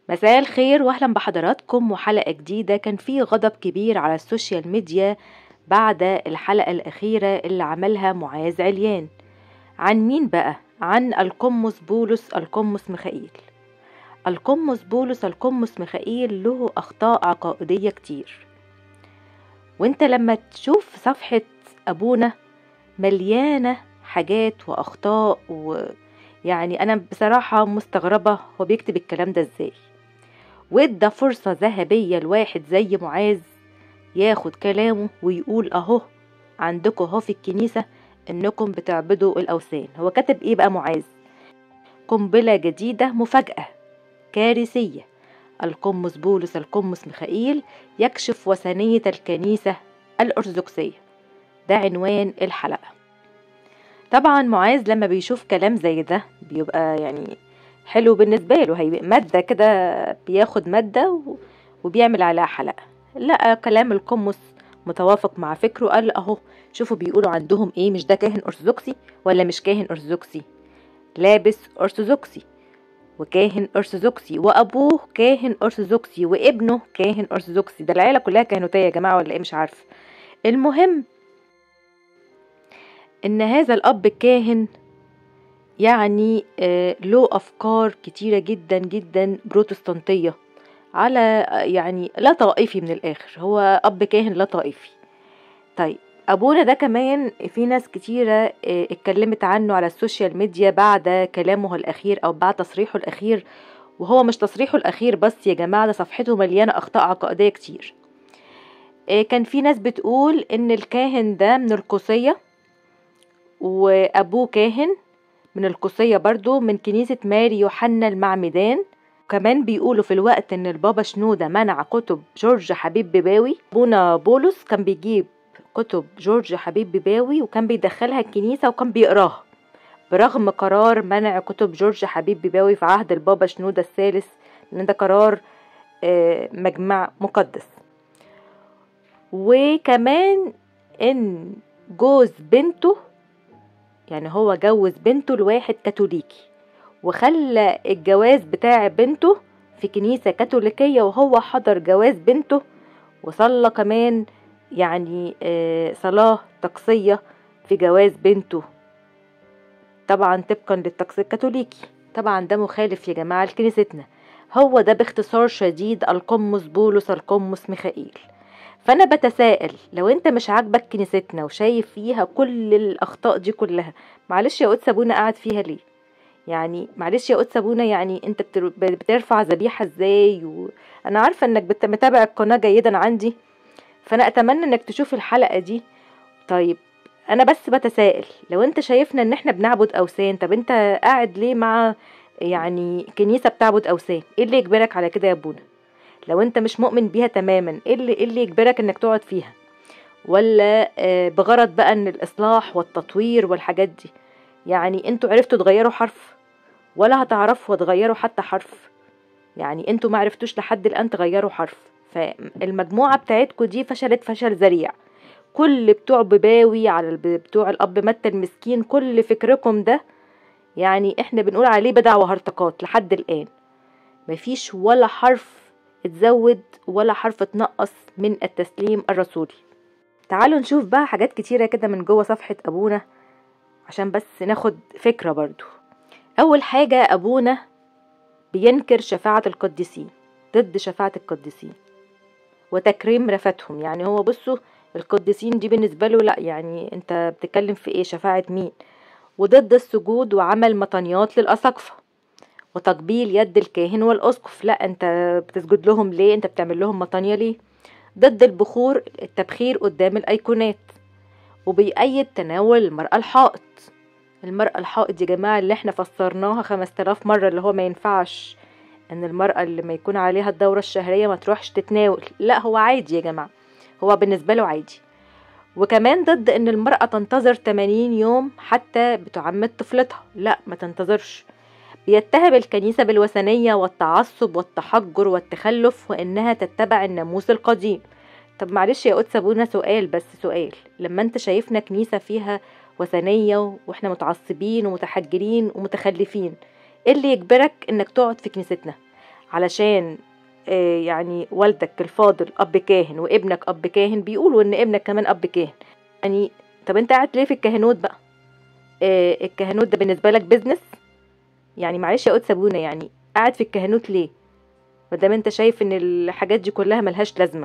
مساء الخير واهلا بحضراتكم وحلقة جديدة كان في غضب كبير على السوشيال ميديا بعد الحلقة الأخيرة اللي عملها معاذ عليان عن مين بقى؟ عن القمص بولس القمص ميخائيل القمص بولس القمص ميخائيل له أخطاء عقائدية كتير وانت لما تشوف صفحة أبونا مليانة حاجات وأخطاء ويعني أنا بصراحة مستغربة هو بيكتب الكلام ده ازاي وادى فرصة ذهبية لواحد زي معاذ ياخد كلامه ويقول اهو عندكم اهو في الكنيسة انكم بتعبدوا الاوثان هو كاتب ايه بقى معاذ قنبلة جديدة مفاجأة كارثية القمص بولس القمص ميخائيل يكشف وثنية الكنيسة الأرثوذكسية ده عنوان الحلقة طبعا معاذ لما بيشوف كلام زي ده بيبقى يعني حلو بالنسبة له هي مادة كده بياخد مادة وبيعمل عليها حلقة لقى كلام القمص متوافق مع فكره قال اهو شوفوا بيقولوا عندهم ايه مش ده كاهن ارثوذكسي ولا مش كاهن ارثوذكسي لابس ارثوذكسي وكاهن ارثوذكسي وابوه كاهن ارثوذكسي وابنه كاهن ارثوذكسي ده العيله كلها كهنوتيه يا جماعه ولا ايه مش عارفه المهم ان هذا الاب الكاهن يعني آه له افكار كتيره جدا جدا بروتستانتيه على يعني لا طائفي من الاخر هو اب كاهن لا طائفي طيب ابونا ده كمان في ناس كتيرة اتكلمت عنه على السوشيال ميديا بعد كلامه الاخير او بعد تصريحه الاخير وهو مش تصريحه الاخير بس يا جماعة ده صفحته مليانة اخطاء عقائدية كتير كان في ناس بتقول ان الكاهن ده من القوسية وابوه كاهن من القوسية برضو من كنيسة ماري يوحنا المعمدان كمان بيقولوا في الوقت ان البابا شنودة منع كتب جورج حبيب بباوي ابونا بولس كان بيجيب كتب جورج حبيب بباوي وكان بيدخلها الكنيسة وكان بيقراها برغم قرار منع كتب جورج حبيب بباوي في عهد البابا شنودة الثالث لان ده قرار مجمع مقدس وكمان ان جوز بنته يعني هو جوز بنته لواحد كاثوليكي وخلى الجواز بتاع بنته في كنيسة كاثوليكية وهو حضر جواز بنته وصلى كمان يعني صلاة طقسية في جواز بنته طبعا طبقا للطقس الكاثوليكي طبعا ده مخالف يا جماعة لكنيستنا هو ده باختصار شديد القمص بولس القمص ميخائيل فانا بتساءل لو انت مش عاجبك كنيستنا وشايف فيها كل الاخطاء دي كلها معلش يا قدس ابونا قاعد فيها ليه يعني معلش يا قدس ابونا يعني انت بترفع ذبيحه ازاي وانا عارفه انك متابع القناه جيدا عندي فانا اتمنى انك تشوف الحلقه دي طيب انا بس بتساءل لو انت شايفنا ان احنا بنعبد اوثان طب انت قاعد ليه مع يعني كنيسه بتعبد اوثان ايه اللي يجبرك على كده يا ابونا لو انت مش مؤمن بيها تماما ايه اللي, إيه اللي يجبرك انك تقعد فيها ولا بغرض بقى ان الاصلاح والتطوير والحاجات دي يعني انتوا عرفتوا تغيروا حرف ولا هتعرفوا تغيروا حتى حرف يعني انتوا ما عرفتوش لحد الان تغيروا حرف فالمجموعه بتاعتكم دي فشلت فشل ذريع كل بتوع بباوي على بتوع الاب متى المسكين كل فكركم ده يعني احنا بنقول عليه بدع وهرطقات لحد الان مفيش ولا حرف اتزود ولا حرف اتنقص من التسليم الرسولي تعالوا نشوف بقى حاجات كتيره كده من جوه صفحه ابونا عشان بس ناخد فكرة برضو أول حاجة أبونا بينكر شفاعة القديسين ضد شفاعة القديسين وتكريم رفاتهم يعني هو بصوا القديسين دي بالنسبة له لا يعني انت بتتكلم في ايه شفاعة مين وضد السجود وعمل مطنيات للأساقفة وتقبيل يد الكاهن والأسقف لا انت بتسجد لهم ليه انت بتعمل لهم مطانية ليه ضد البخور التبخير قدام الأيقونات وبيأيد تناول المرأة الحائط المرأة الحائط يا جماعة اللي احنا فسرناها خمس تلاف مرة اللي هو ما ينفعش ان المرأة اللي ما يكون عليها الدورة الشهرية ما تروحش تتناول لا هو عادي يا جماعة هو بالنسبة له عادي وكمان ضد ان المرأة تنتظر 80 يوم حتى بتعمد طفلتها لا ما تنتظرش بيتهم الكنيسة بالوثنية والتعصب والتحجر والتخلف وانها تتبع الناموس القديم طب معلش يا قدس ابونا سؤال بس سؤال لما انت شايفنا كنيسة فيها وثنية واحنا متعصبين ومتحجرين ومتخلفين ايه اللي يجبرك انك تقعد في كنيستنا علشان آه، يعني والدك الفاضل اب كاهن وابنك اب كاهن بيقولوا ان ابنك كمان اب كاهن يعني طب انت قاعد ليه في الكهنوت بقى آه، الكهنوت ده بالنسبه لك بيزنس يعني معلش يا قدس ابونا يعني قاعد في الكهنوت ليه ما دام انت شايف ان الحاجات دي كلها ملهاش لازمه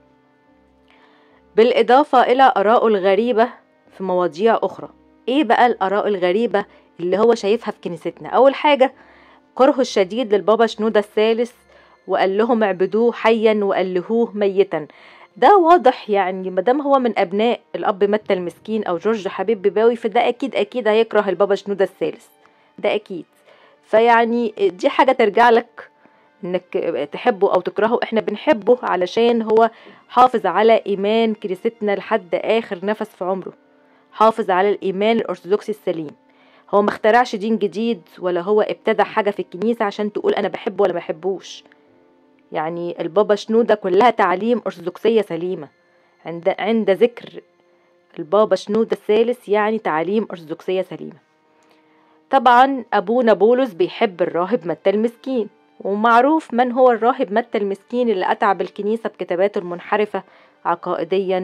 بالاضافه الى ارائه الغريبه في مواضيع اخرى ايه بقى الاراء الغريبه اللي هو شايفها في كنيستنا اول حاجه كرهه الشديد للبابا شنودة الثالث وقال لهم اعبدوه حيا والهوه ميتا ده واضح يعني مادام هو من ابناء الاب متى المسكين او جورج حبيب بباوي فده اكيد اكيد هيكره البابا شنودة الثالث ده اكيد فيعني دي حاجه ترجع لك انك تحبه او تكرهه احنا بنحبه علشان هو حافظ على ايمان كنيستنا لحد اخر نفس في عمره حافظ على الايمان الارثوذكسي السليم هو ما اخترعش دين جديد ولا هو ابتدع حاجه في الكنيسه عشان تقول انا بحبه ولا ما بحبوش يعني البابا شنودة كلها تعليم أرثوذكسية سليمة عند عند ذكر البابا شنودة الثالث يعني تعليم أرثوذكسية سليمة طبعا أبونا بولس بيحب الراهب متى المسكين ومعروف من هو الراهب متى المسكين اللي أتعب الكنيسة بكتاباته المنحرفة عقائديا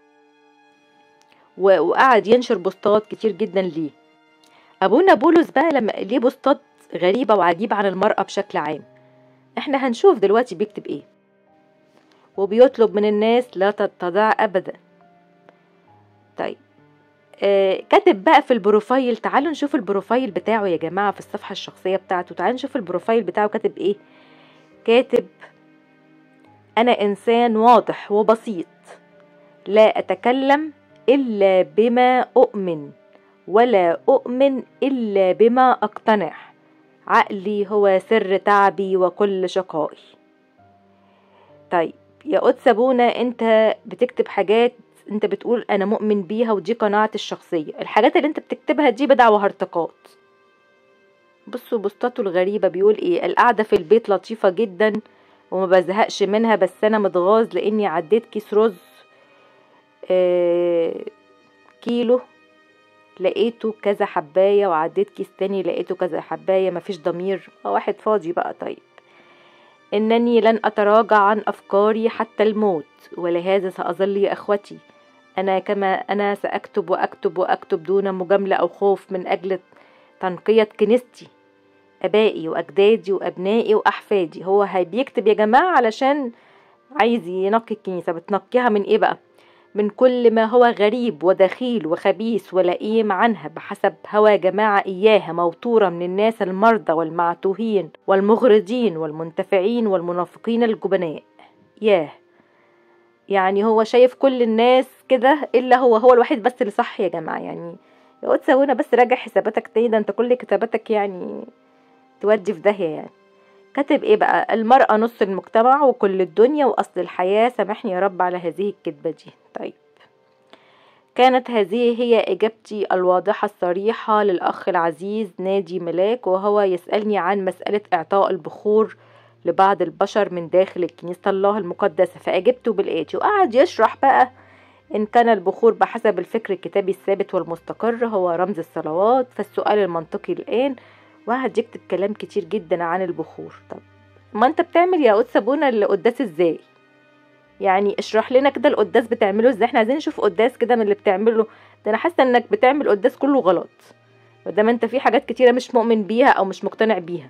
و- وقعد ينشر بوستات كتير جدا ليه أبونا بولس بقى لما ليه بوستات غريبة وعجيبة عن المرأة بشكل عام احنا هنشوف دلوقتي بيكتب ايه وبيطلب من الناس لا تتضع ابدا طيب آه كاتب بقى في البروفايل تعالوا نشوف البروفايل بتاعه يا جماعة في الصفحة الشخصية بتاعته تعالوا نشوف البروفايل بتاعه كاتب ايه كاتب انا انسان واضح وبسيط لا اتكلم الا بما اؤمن ولا اؤمن الا بما اقتنع عقلي هو سر تعبي وكل شقائي طيب يا قدس ابونا انت بتكتب حاجات انت بتقول انا مؤمن بيها ودي قناعتي الشخصية الحاجات اللي انت بتكتبها دي بدع وهرطقات بصوا بوستاته الغريبة بيقول ايه القعدة في البيت لطيفة جدا وما بزهقش منها بس انا متغاظ لاني عديت كيس رز آه كيلو لقيته كذا حباية وعديت كيس تاني لقيته كذا حباية مفيش ضمير واحد فاضي بقى طيب إنني لن أتراجع عن أفكاري حتى الموت ولهذا سأظل يا أخوتي أنا كما أنا سأكتب وأكتب وأكتب دون مجاملة أو خوف من أجل تنقية كنيستي أبائي وأجدادي وأبنائي وأحفادي هو هي بيكتب يا جماعة علشان عايز ينقي الكنيسة بتنقيها من إيه بقى من كل ما هو غريب ودخيل وخبيث ولئيم عنها بحسب هوى جماعة إياها موتورة من الناس المرضى والمعتوهين والمغرضين والمنتفعين والمنافقين الجبناء ياه يعني هو شايف كل الناس كده إلا هو هو الوحيد بس اللي صح يا جماعة يعني يا قدس هنا بس راجع حساباتك تاني ده انت كل كتاباتك يعني تودي في داهية يعني كاتب ايه بقى المرأة نص المجتمع وكل الدنيا وأصل الحياة سامحني يا رب على هذه الكذبة دي طيب كانت هذه هي إجابتي الواضحة الصريحة للأخ العزيز نادي ملاك وهو يسألني عن مسألة إعطاء البخور لبعض البشر من داخل الكنيسة الله المقدسة فأجبته بالآتي وقعد يشرح بقى إن كان البخور بحسب الفكر الكتابي الثابت والمستقر هو رمز الصلوات فالسؤال المنطقي الآن وقعد يكتب كلام كتير جدا عن البخور طب ما انت بتعمل يا قدس ابونا القداس ازاي يعني اشرح لنا كده القداس بتعمله ازاي احنا عايزين نشوف قداس كده من اللي بتعمله ده انا حاسه انك بتعمل قداس كله غلط ما انت في حاجات كتيره مش مؤمن بيها او مش مقتنع بيها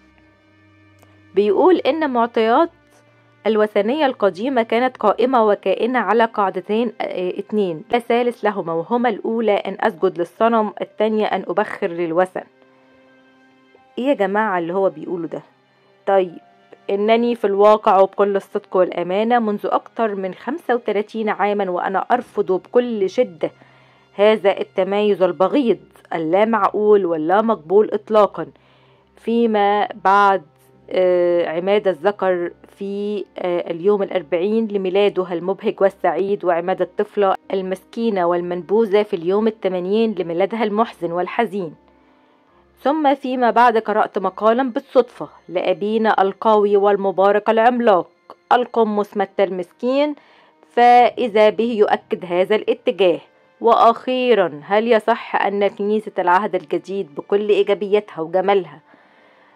بيقول ان معطيات الوثنية القديمة كانت قائمة وكائنة على قاعدتين اتنين لا ثالث لهما وهما الأولى أن أسجد للصنم الثانية أن أبخر للوثن ايه يا جماعة اللي هو بيقوله ده طيب إنني في الواقع وبكل الصدق والأمانة منذ أكثر من 35 عاما وأنا أرفض بكل شدة هذا التمايز البغيض اللا معقول واللا مقبول إطلاقا فيما بعد عماد الذكر في اليوم الأربعين لميلاده المبهج والسعيد وعماد الطفلة المسكينة والمنبوذة في اليوم الثمانين لميلادها المحزن والحزين ثم فيما بعد قرأت مقالا بالصدفة لأبينا القوي والمبارك العملاق القمص متى المسكين فإذا به يؤكد هذا الاتجاه وأخيرا هل يصح أن كنيسة العهد الجديد بكل إيجابيتها وجمالها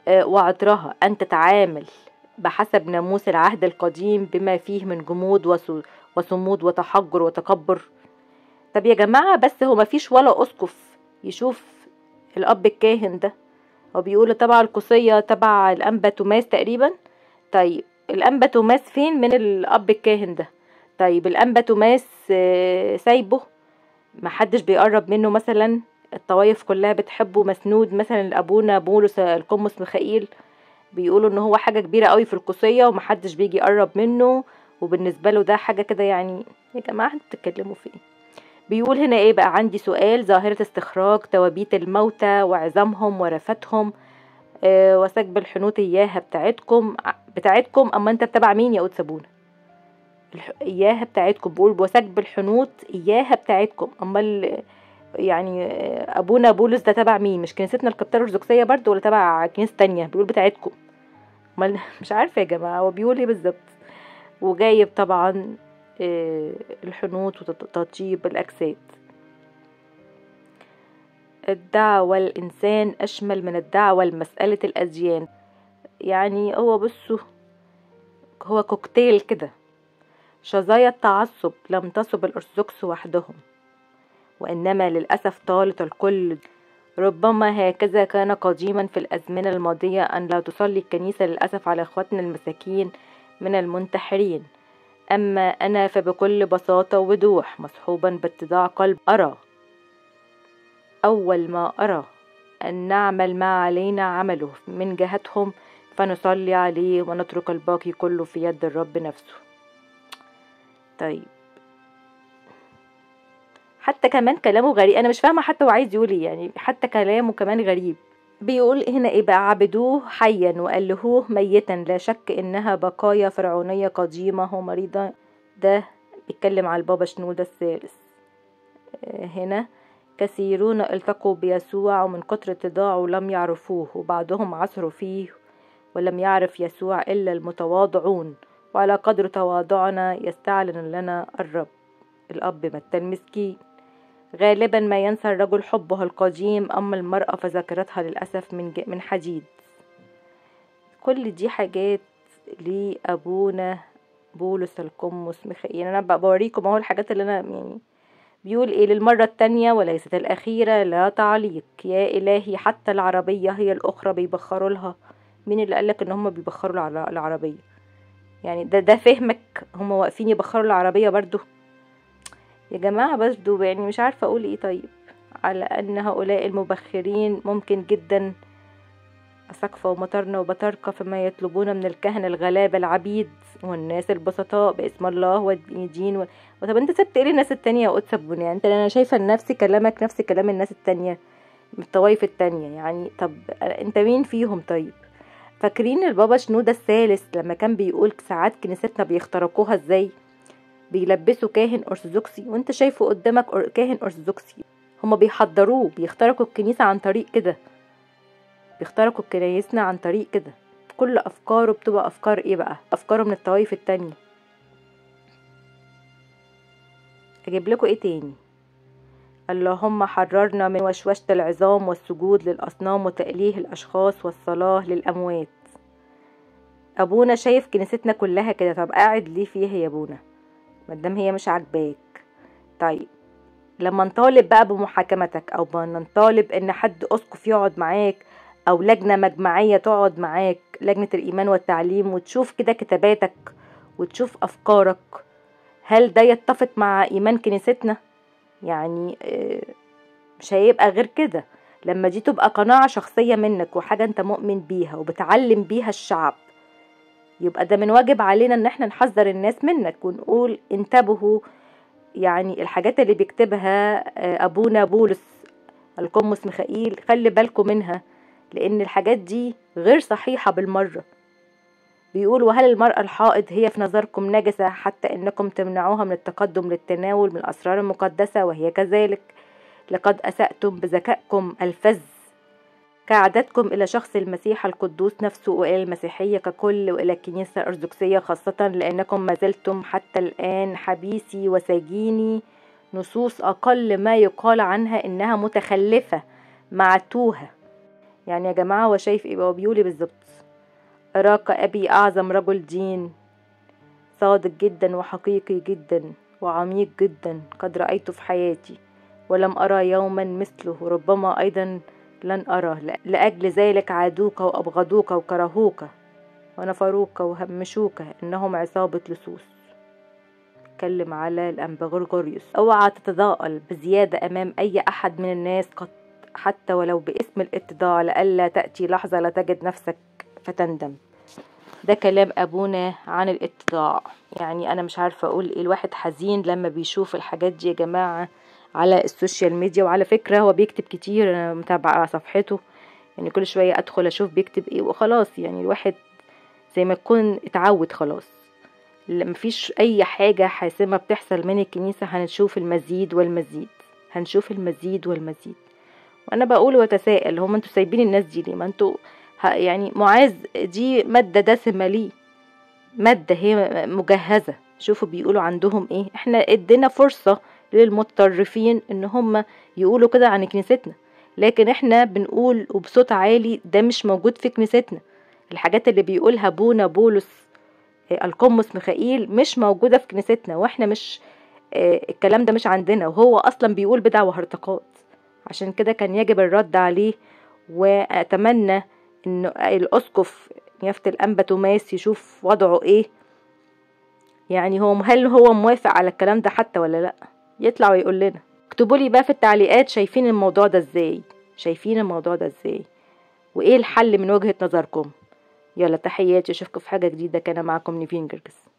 آه، وعطرها أن تتعامل بحسب ناموس العهد القديم بما فيه من جمود وصمود وتحجر وتكبر طب يا جماعة بس هو مفيش ولا أسقف يشوف الأب الكاهن ده هو بيقول تبع القصية تبع الأنبا توماس تقريبا طيب الأنبا توماس فين من الأب الكاهن ده طيب الأنبا توماس آه، سايبه محدش بيقرب منه مثلا الطوايف كلها بتحبه مسنود مثلا لابونا بولس القمص ميخائيل بيقولوا ان هو حاجه كبيره قوي في القصيه ومحدش بيجي يقرب منه وبالنسبه له ده حاجه كده يعني يا جماعه انتوا بتتكلموا في ايه بيقول هنا ايه بقى عندي سؤال ظاهره استخراج توابيت الموتى وعظامهم ورفتهم آه وسكب الحنوط اياها بتاعتكم بتاعتكم اما انت بتابع مين يا قدس ابونا اياها بتاعتكم بقول وسكب الحنوط اياها بتاعتكم امال يعني ابونا بولس ده تبع مين مش كنيستنا القبطيه الارثوذكسيه برضه ولا تبع كنيسه تانية بيقول بتاعتكم امال مش عارفه يا جماعه هو بيقول ايه بالظبط وجايب طبعا آه، الحنوط وتطيب الاجساد الدعوة الإنسان أشمل من الدعوة لمسألة الأديان يعني هو بصوا هو كوكتيل كده شظايا التعصب لم تصب الأرثوذكس وحدهم وإنما للأسف طالت الكل ربما هكذا كان قديما في الأزمنة الماضية أن لا تصلي الكنيسة للأسف على إخواتنا المساكين من المنتحرين أما أنا فبكل بساطة ووضوح مصحوبا باتضاع قلب أرى أول ما أرى أن نعمل ما علينا عمله من جهتهم فنصلي عليه ونترك الباقي كله في يد الرب نفسه طيب حتى كمان كلامه غريب انا مش فاهمه حتى هو عايز يقول ايه يعني حتى كلامه كمان غريب بيقول هنا ايه بقى عبدوه حيا والهوه ميتا لا شك انها بقايا فرعونيه قديمه ومريضه ده بيتكلم على البابا شنودة الثالث آه، هنا كثيرون التقوا بيسوع ومن كتر اتضاعه لم يعرفوه وبعضهم عثروا فيه ولم يعرف يسوع إلا المتواضعون وعلى قدر تواضعنا يستعلن لنا الرب الأب متى المسكين غالبا ما ينسى الرجل حبه القديم أما المرأة فذاكرتها للأسف من, من حديد كل دي حاجات لأبونا بولس القمص ميخائيل يعني أنا بوريكم أهو الحاجات اللي أنا يعني بيقول إيه للمرة التانية وليست الأخيرة لا تعليق يا إلهي حتى العربية هي الأخرى بيبخروا لها مين اللي قالك إن هم بيبخروا العربية يعني ده ده فهمك هم واقفين يبخروا العربية برضو يا جماعة برضو يعني مش عارفة أقول إيه طيب على أن هؤلاء المبخرين ممكن جدا سقفة ومطرنا وبطرقة فما يطلبون من الكهنة الغلابة العبيد والناس البسطاء باسم الله والدين و... طب انت سبت ايه للناس التانية يا قدس يعني انت انا شايفة نفس كلامك نفس كلام الناس التانية من الطوايف التانية يعني طب انت مين فيهم طيب فاكرين البابا شنودة الثالث لما كان بيقول ساعات كنيستنا بيخترقوها ازاي بيلبسوا كاهن أرثوذكسي وانت شايفه قدامك كاهن أرثوذكسي هما بيحضروه بيخترقوا الكنيسة عن طريق كده بيخترقوا كنايسنا عن طريق كده كل أفكاره بتبقى أفكار إيه بقى أفكاره من الطوائف التانية أجيب لكم إيه تاني اللهم حررنا من وشوشة العظام والسجود للأصنام وتأليه الأشخاص والصلاة للأموات أبونا شايف كنيستنا كلها كده طب قاعد ليه فيها يا أبونا مادام هي مش عاجباك طيب لما نطالب بقى بمحاكمتك او نطالب ان حد اسقف يقعد معاك او لجنة مجمعية تقعد معاك لجنة الايمان والتعليم وتشوف كده كتاباتك وتشوف افكارك هل ده يتفق مع ايمان كنيستنا يعني آه، مش هيبقى غير كده لما دي تبقى قناعة شخصية منك وحاجة انت مؤمن بيها وبتعلم بيها الشعب يبقى ده من واجب علينا ان احنا نحذر الناس منك ونقول انتبهوا يعني الحاجات اللي بيكتبها آه، ابونا بولس القمص ميخائيل خلي بالكم منها لان الحاجات دي غير صحيحة بالمرة بيقول وهل المرأة الحائض هي في نظركم نجسة حتى انكم تمنعوها من التقدم للتناول من الاسرار المقدسة وهي كذلك لقد اسأتم بذكائكم الفذ كعادتكم إلى شخص المسيح القدوس نفسه وإلى المسيحية ككل وإلى الكنيسة الأرثوذكسية خاصة لأنكم ما زلتم حتى الآن حبيسي وساجيني نصوص أقل ما يقال عنها إنها متخلفة معتوهة يعني يا جماعة هو شايف ايه هو بيقولي بالظبط أراك أبي أعظم رجل دين صادق جدا وحقيقي جدا وعميق جدا قد رأيته في حياتي ولم أرى يوما مثله ربما أيضا لن أرى لأجل ذلك عادوك وأبغضوك وكرهوك ونفروك وهمشوك إنهم عصابة لصوص اتكلم على الأنبا غرغوريوس اوعى تتضاءل بزيادة أمام أي أحد من الناس قد حتى ولو باسم الاتضاع لئلا تأتي لحظة لا تجد نفسك فتندم ده كلام أبونا عن الاتضاع يعني أنا مش عارفة أقول إيه الواحد حزين لما بيشوف الحاجات دي يا جماعة على السوشيال ميديا وعلى فكرة هو بيكتب كتير أنا متابعة صفحته يعني كل شوية أدخل أشوف بيكتب إيه وخلاص يعني الواحد زي ما يكون اتعود خلاص مفيش أي حاجة حاسمة بتحصل من الكنيسة هنشوف المزيد والمزيد هنشوف المزيد والمزيد وانا بقول وتساءل هم انتوا سايبين الناس دي ليه ما انتوا يعني معاذ دي ماده دسمه ليه ماده هي مجهزه شوفوا بيقولوا عندهم ايه احنا ادينا فرصه للمتطرفين ان هم يقولوا كده عن كنيستنا لكن احنا بنقول وبصوت عالي ده مش موجود في كنيستنا الحاجات اللي بيقولها بونا بولس القمص ميخائيل مش موجودة في كنيستنا واحنا مش الكلام ده مش عندنا وهو اصلا بيقول بدع وهرطقات عشان كده كان يجب الرد عليه واتمنى ان الاسقف يافت الانبا توماس يشوف وضعه ايه يعني هو هل هو موافق على الكلام ده حتى ولا لا يطلع ويقول لنا اكتبوا لي بقى في التعليقات شايفين الموضوع ده ازاي شايفين الموضوع ده ازاي وايه الحل من وجهة نظركم يلا تحياتي اشوفكم في حاجة جديدة كان معكم نيفين جرجس